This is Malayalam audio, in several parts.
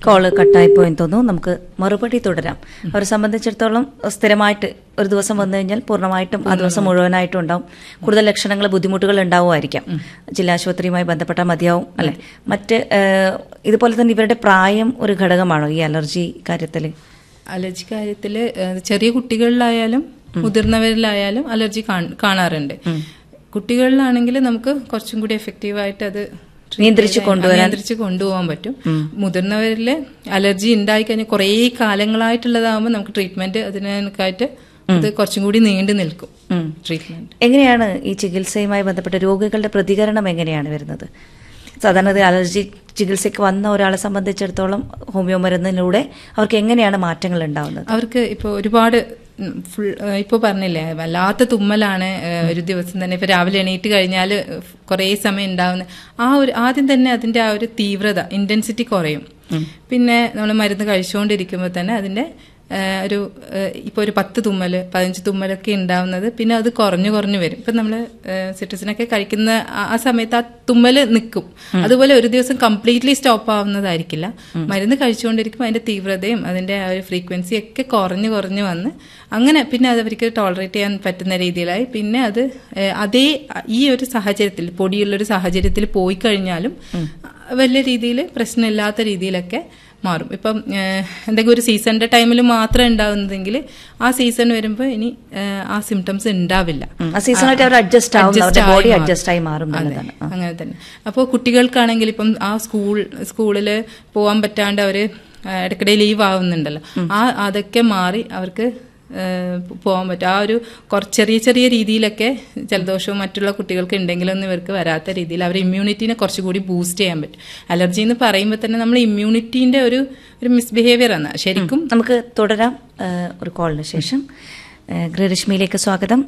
കോള് കട്ടായി പോയെന്ന് തോന്നുന്നു നമുക്ക് മറുപടി തുടരാം അവരെ സംബന്ധിച്ചിടത്തോളം സ്ഥിരമായിട്ട് ഒരു ദിവസം വന്നു കഴിഞ്ഞാൽ പൂർണ്ണമായിട്ടും ആ ദിവസം മുഴുവനായിട്ടും ഉണ്ടാവും കൂടുതൽ ലക്ഷണങ്ങൾ ബുദ്ധിമുട്ടുകൾ ഉണ്ടാവുമായിരിക്കാം ജില്ലാ ആശുപത്രിയുമായി ബന്ധപ്പെട്ടാൽ മതിയാവും അല്ലെ മറ്റ് ഏഹ്, ഇതുപോലെ തന്നെ ഇവരുടെ പ്രായം ഒരു ഘടകമാണോ ഈ അലർജി കാര്യത്തിൽ അലർജി കാര്യത്തിൽ ചെറിയ കുട്ടികളിലായാലും മുതിർന്നവരിലായാലും അലർജി കാണ്- കാണാറുണ്ട് കുട്ടികളിലാണെങ്കിൽ നമുക്ക് കുറച്ചും കൂടി എഫക്റ്റീവായിട്ട് അത് treat നിയന്ത്രിച്ച് ചെയ്ത് കൊണ്ടുവരാൻ- നിയന്ത്രിച്ച് കൊണ്ടുപോകാൻ പറ്റും മുതിർന്നവരിൽ അലർജി ഉണ്ടായി കഴിഞ്ഞാൽ കുറേ കാലങ്ങളായിട്ടുള്ളതാകുമ്പോൾ നമുക്ക് ട്രീറ്റ്മെന്റ് അതിനൊക്കെയായിട്ട് അത് കുറച്ചും കൂടി നീണ്ടു നിൽക്കും ട്രീറ്റ്മെന്റ് എങ്ങനെയാണ് ഈ ചികിത്സയുമായി ബന്ധപ്പെട്ട രോഗികളുടെ പ്രതികരണം എങ്ങനെയാണ് വരുന്നത് സാധാരണ ഇത് അലർജി ചികിത്സയ്ക്ക് വന്ന ഒരാളെ സംബന്ധിച്ചിടത്തോളം ഹോമിയോ മരുന്നിലൂടെ അവർക്ക് എങ്ങനെയാണ് മാറ്റങ്ങൾ ഉണ്ടാവുന്നത് അവർക്ക് ഇപ്പോൾ ഒരുപാട് ഫുൾ ഇപ്പോൾ പറഞ്ഞില്ലേ വല്ലാത്ത തുമ്മലാണ് ഏഹ്, ഒരു ദിവസം തന്നെ ഇപ്പോൾ രാവിലെ എണീറ്റ് കഴിഞ്ഞാൽ കുറേ സമയം ഉണ്ടാവുന്ന ആ ഒരു ആദ്യം തന്നെ അതിന്റെ ആ ഒരു തീവ്രത ഇന്റൻസിറ്റി കുറയും പിന്നെ നമ്മൾ മരുന്ന് കഴിച്ചുകൊണ്ടിരിക്കുമ്പോൾ തന്നെ അതിന്റെ ഏഹ്, ഒരു ഇപ്പോൾ ഒരു പത്ത് തുമ്മല് പതിനഞ്ച് തുമ്മലൊക്കെ ഉണ്ടാവുന്നത് പിന്നെ അത് കുറഞ്ഞു കുറഞ്ഞു വരും ഇപ്പം നമ്മൾ സിട്രസിനൊക്കെ കഴിക്കുന്ന ആ- ആ സമയത്ത് ആ തുമ്മല് നിൽക്കും അതുപോലെ ഒരു ദിവസം കംപ്ലീറ്റ്ലി സ്റ്റോപ്പ് ആവുന്നതായിരിക്കില്ല മരുന്ന് കഴിച്ചുകൊണ്ടിരിക്കുമ്പോൾ അതിന്റെ തീവ്രതയും അതിന്റെ ആ ഒരു ഫ്രീക്വൻസി ഒക്കെ കുറഞ്ഞു കുറഞ്ഞു വന്ന് അങ്ങനെ പിന്നെ അത് അവർക്ക് ടോളറേറ്റ് ചെയ്യാൻ പറ്റുന്ന രീതിയിലായി പിന്നെ അത് ഏഹ്, അതേ ഈ ഒരു സാഹചര്യത്തിൽ പൊടിയുള്ളൊരു സാഹചര്യത്തിൽ പോയി കഴിഞ്ഞാലും വലിയ രീതിയിൽ പ്രശ്നമില്ലാത്ത രീതിയിലൊക്കെ മാറും ഇപ്പം ഏഹ്, എന്തെങ്കിലും ഒരു സീസണിന്റെ ടൈമിൽ മാത്രം ഉണ്ടാവുന്നതെങ്കിൽ ആ സീസൺ വരുമ്പോൾ ഇനി ഏഹ്, ആ സിംറ്റംസ് ഉണ്ടാവില്ല ഉം. ആ seasonality അവർ adjust ആവും, Adjust അവരുടെ ആയി body മാറും. adjust ആയി മാറും അതെ, എന്നുള്ളതാണ്. ആ. അങ്ങനെ തന്നെ അപ്പോൾ കുട്ടികൾക്കാണെങ്കിൽ ഇപ്പം ആ സ്കൂൾ സ്കൂളിൽ പോകാൻ പറ്റാണ്ട് അവര് ആ, ഇടയ്ക്കിടെ ലീവ് ആവുന്നുണ്ടല്ലോ ആ അതൊക്കെ മാറി അവർക്ക് ഏഹ്, പോകാൻ പറ്റും ആ ഒരു കുറച്ച് ചെറിയ ചെറിയ രീതിയിലൊക്കെ ജലദോഷവും മറ്റുള്ള കുട്ടികൾക്ക് ഉണ്ടെങ്കിലൊന്നും ഇവർക്ക് വരാത്ത രീതിയിൽ അവർ ഇമ്മ്യൂണിറ്റീനെ കുറച്ചുകൂടി ബൂസ്റ്റ് ചെയ്യാൻ പറ്റും അലർജി എന്ന് പറയുമ്പോൾ തന്നെ നമ്മൾ ഇമ്മ്യൂണിറ്റീന്റെ ഒരു ഒരു മിസ്ബിഹേവിയർ ആണ് ശരിക്കും നമുക്ക് തുടരാം ഏഹ്, ഒരു കോളിന് ശേഷം ഏഹ്, ഗൃഹരശ്മിയിലേക്ക് സ്വാഗതം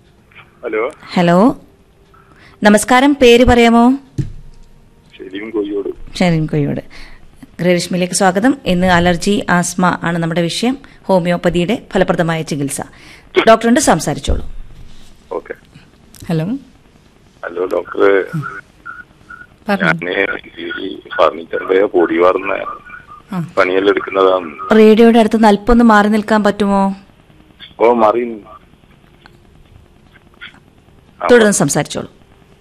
ഹലോ ഹലോ നമസ്കാരം പേര് പറയാമോ ശരിയും കൊയ്യോട് ഷെറിൻ കൊയ്യോട് ഗൃഹരശ്മിയിലേക്ക് സ്വാഗതം ഇന്ന് അലർജി ആസ്മ ആണ് നമ്മുടെ വിഷയം ഹോമിയോപ്പതിയുടെ ഫലപ്രദമായ ചികിത്സ ഡോക്ടറുണ്ട് സംസാരിച്ചോളൂ ഓക്കെ ഹലോ ഹലോ ഡോക്ടർ പറഞ്ഞു ഞാന് ഈ ഫർണിച്ചറിന്റെ പൊടി വാർന്ന ആ. പണിയെല്ലാം എടുക്കുന്നതാണ് റേഡിയോയുടെ അടുത്ത് നിന്ന് അല്പം ഒന്ന് മാറി നിൽക്കാൻ പറ്റുമോ ഓ മറി തുടർന്ന് സംസാരിച്ചോളൂ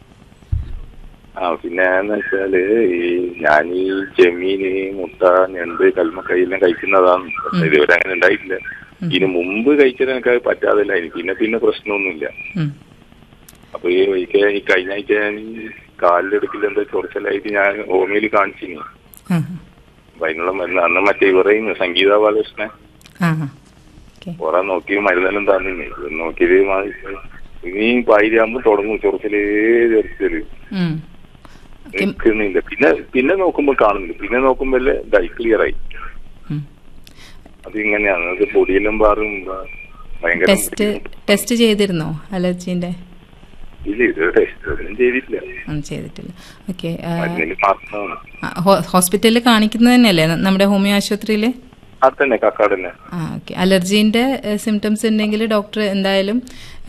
ആ പിന്നെ എന്ന് വെച്ചാല് ഈ ഞാൻ ഈ ചെമ്മീന് മുട്ട ഞണ്ട് കൽമക്കൈയെല്ലാം കഴിക്കുന്നതാണ് പക്ഷെ ഇതുവരെ അങ്ങനെ ഉണ്ടായിട്ടില്ല ഇതിന് മുമ്പ് കഴിച്ചത് എനിക്ക് അത് പറ്റാതില്ല എനിക്ക് പിന്നെ പിന്നെ പ്രശ്നമൊന്നുമില്ല ഉം. അപ്പൊ ഈ ഒരിക്കൽ ഈ കഴിഞ്ഞ ആഴ്ച ഞാൻ ഈ കാലിലെടുക്കില്ല എന്താ ചൊറിച്ചലായിട്ട് ഞാൻ ഹോമിയോയിൽ കാണിച്ചിനി ആ അപ്പൊ അതിനുള്ള മരുന്ന് അന്ന് മറ്റേ ഇവരെയും സംഗീത ബാലകൃഷ്ണൻ ആ ഓക്കെ കുറെ നോക്കി മരുന്നെല്ലാം തന്നിന് ഇത് നോക്കിയത് മാറി ഇനി പായിരാകുമ്പോ തുടങ്ങും ചൊറിച്ചലേ ചൊറിച്ചല് ഉം നിൽക്കുന്നില്ല പിന്നെ പിന്നെ നോക്കുമ്പോ കാണുന്നില്ല പിന്നെ നോക്കുമ്പോ ഇതായി ക്ലിയർ ആയി ഉം. അത് ഇങ്ങനെയാണ് അത് പൊടിയെല്ലാം പാറും ബ- ഭയങ്കര ടെസ്റ്റ് ടെസ്റ്റ് ചെയ്തിരുന്നോ അലർജീന്റെ ഇല്ല ഇത് ടെസ്റ്റ് ഒന്നും ചെയ്തിട്ടില്ല ഒന്നും ചെയ്തിട്ടില്ല ഓക്കെ മരുന്നിന് മാത്രമാണ് ഹോസ്പിറ്റലിൽ കാണിക്കുന്നത് തന്നെയല്ലേ ന- നമ്മുടെ ഹോമിയോ ആശുപത്രിയിൽ അത് തന്നെ കക്കാട് തന്നെ ആ ഓക്കെ അലർജീന്റെ സിംറ്റംസ് ഉണ്ടെങ്കിൽ ഡോക്ടർ എന്തായാലും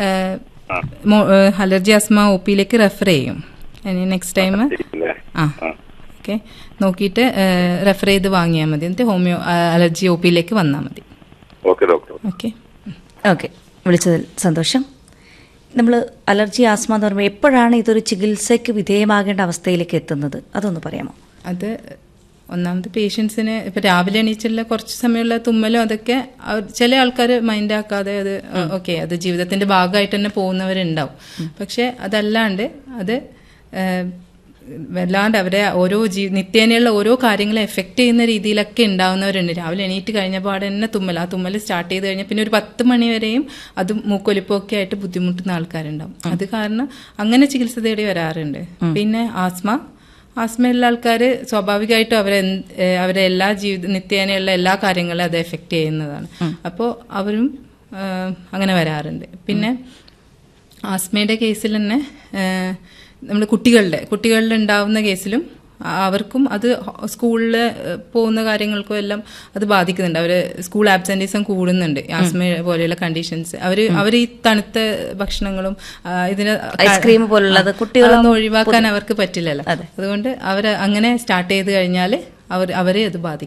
ആ. അലർജി അസ്മ ഒ പിയിലേക്ക് റെഫർ ചെയ്യും ഇനി നെക്സ്റ്റ് ടൈം ശരിയല്ലേ? ആ ആ. ഓക്കെ നോക്കിയിട്ട് റെഫർ ചെയ്ത് വാങ്ങിയാൽ മതി എന്നിട്ട് ഹോമിയോ അലർജി ഒ പിയിലേക്ക് വന്നാൽ മതി ഓക്കെ ഡോക്ടർ ഓക്കെ ഓക്കെ വിളിച്ചതിൽ സന്തോഷം നമ്മൾ അലർജി ആസ്മ എന്ന് പറയുമ്പോൾ എപ്പോഴാണ് ഇതൊരു ചികിത്സയ്ക്ക് വിധേയമാകേണ്ട അവസ്ഥയിലേക്ക് എത്തുന്നത് അതൊന്ന് പറയാമോ അത് ഒന്നാമത് പേഷ്യൻസിന് ഇപ്പൊ രാവിലെ എണീച്ചുള്ള കുറച്ച് സമയമുള്ള തുമ്മലും അതൊക്കെ അവർ- ചില ആൾക്കാർ മൈൻഡ് ആക്കാതെ അത് ഓക്കെ അത് ജീവിതത്തിന്റെ ഭാഗമായിട്ട് തന്നെ പോകുന്നവരുണ്ടാവും പക്ഷെ അതല്ലാണ്ട് അത് ഏഹ്, വല്ലാണ്ട് അവരെ ഓരോ ജീ നിത്യേനയുള്ള ഓരോ കാര്യങ്ങളെ എഫക്ട് ചെയ്യുന്ന രീതിയിലൊക്കെ ഉണ്ടാവുന്നവരുണ്ട് രാവിലെ എണീറ്റ് കഴിഞ്ഞ പാടെ തന്നെ തുമ്മൽ ആ തുമ്മൽ സ്റ്റാർട്ട് ചെയ്ത് കഴിഞ്ഞാൽ പിന്നെ ഒരു പത്ത് മണി വരെയും അത് മൂക്കൊലിപ്പൊക്കെ ആയിട്ട് ബുദ്ധിമുട്ടുന്ന ആൾക്കാരുണ്ടാവും അത് കാരണം അങ്ങനെ ചികിത്സ തേടി വരാറുണ്ട് പിന്നെ ആസ്മ ആസ്മയുള്ള ആൾക്കാർ സ്വാഭാവികമായിട്ടും അവരെ എന്ത്- ഏഹ് അവരെ എല്ലാ ജീവിത നിത്യേനയുള്ള എല്ലാ കാര്യങ്ങളും അത് എഫക്റ്റ് ചെയ്യുന്നതാണ് അപ്പോൾ അവരും ഏഹ് അങ്ങനെ വരാറുണ്ട് പിന്നെ ആസ്മയുടെ കേസിൽ തന്നെ നമ്മൾ കുട്ടികളുടെ കുട്ടികളിൽ ഉണ്ടാവുന്ന കേസിലും ആ- അവർക്കും അത് സ്കൂളിൽ പോകുന്ന കാര്യങ്ങൾക്കും എല്ലാം അത് ബാധിക്കുന്നുണ്ട് അവർ സ്കൂൾ ആബ്സെന്റീസം കൂടുന്നുണ്ട് ആസ്മ പോലെയുള്ള കണ്ടീഷൻസ് അവർ അവർ ഈ തണുത്ത ഭക്ഷണങ്ങളും ആ, ഇതിന് ഐസ്ക്രീം പോലുള്ളത് ആ, കുട്ടികളൊന്നും അതൊന്നും ഒഴിവാക്കാൻ അവർക്ക് പറ്റില്ലല്ലോ അതെ. അതുകൊണ്ട് അവർ അങ്ങനെ സ്റ്റാർട്ട് ചെയ്ത് കഴിഞ്ഞാൽ അവർ അവരെ അത് ബാധിക്കും